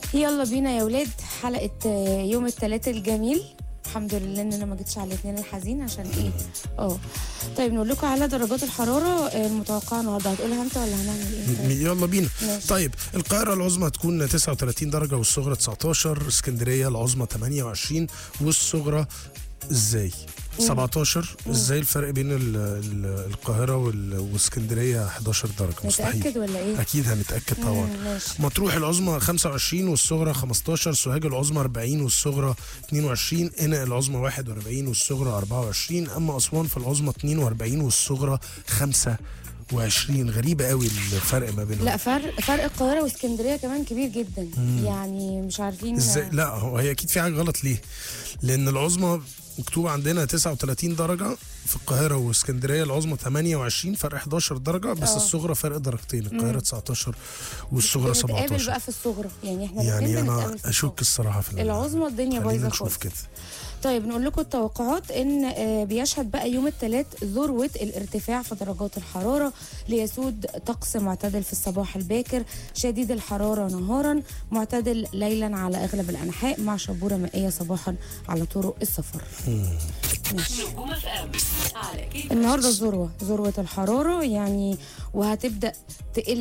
يلا بينا يا ولاد حلقة آه، يوم الثلاث الجميل الحمد لله ان انا ما جيتش على الاثنين الحزين عشان ايه اه طيب نقول لكم على درجات الحراره آه، المتوقعه النهارده هتقولها انت ولا هنعمل ايه طيب؟ يلا بينا ماشي. طيب القاهرة العظمى هتكون 39 درجة والصغرى 19 اسكندرية العظمى 28 والصغرى ازاي 17 ازاي الفرق بين ال ال القاهرة وال- واسكندرية 11 درجة مستحيل متاكد ولا ايه اكيد هنتاكد طبعا مم، ماشي مطروح العظمى 25 والصغرى 15 سوهاج العظمى 40 والصغرى 22 قنا العظمى 41 والصغرى 24 اما اسوان فالعظمى 42 والصغرى 25 غريبه قوي الفرق ما بينهم لا فرق فرق القاهره واسكندريه كمان كبير جدا يعني مش عارفين ازاي لا هو هي اكيد في حاجه غلط ليه لان العظمى مكتوب عندنا 39 درجه في القاهره واسكندريه العظمى 28 فرق 11 درجه بس آه. الصغرى فرق درجتين القاهره 19 والصغرى بنتقابل 17 بقى في الصغرى يعني احنا يعني الاتنين انا بنتقابل في اشك الصغرى. الصراحه في ال- العظمى الدنيا خلينا بايظه نشوف خالص كده طيب نقول لكم التوقعات ان آه، بيشهد بقى يوم الثلاث ذروه الارتفاع في درجات الحراره ليسود طقس معتدل في الصباح الباكر شديد الحراره نهارا معتدل ليلا على اغلب الانحاء مع شبوره مائيه صباحا على طرق السفر ماشي. نجوم اف ام على كيف النهارده ذروه ذروه الحراره يعني وهتبدا تقل